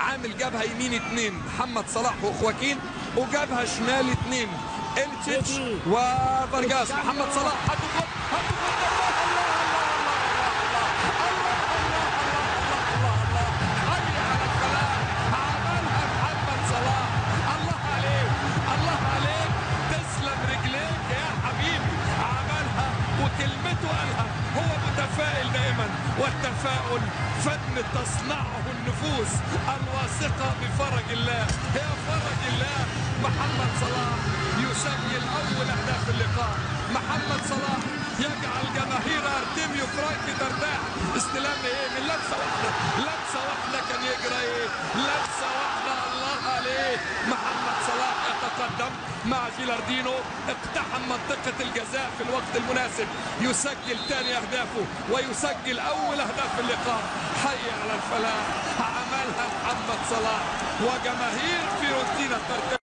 عامل جابها يمين اتنين محمد صلاح وخواكين وجابها شمال اتنين التشيتش وفارجاس محمد صلاح حطوا جول حطوا جول الله الله الله الله الله حي على الفلاح عملها محمد صلاح الله عليك الله عليك تسلم رجليك يا حبيبي عملها وكلمته قالها هو متفائل دائما والتفاؤل فن تصنعه النفوس الواثقة بفرج الله يا فرج الله محمد صلاح يسجل أول أهداف اللقاء محمد صلاح يجعل جماهير ارتيميو فرانك ترتاح استلام ايه من لمسه واحده لمسه واحده كان يجري ايه لمسه واحده الله عليه محمد صلاح يتقدم مع جيلاردينو اقتحم منطقه الجزاء في الوقت المناسب يسجل ثاني اهدافه ويسجل اول اهداف اللقاء حي على الفلاح عملها محمد صلاح وجماهير في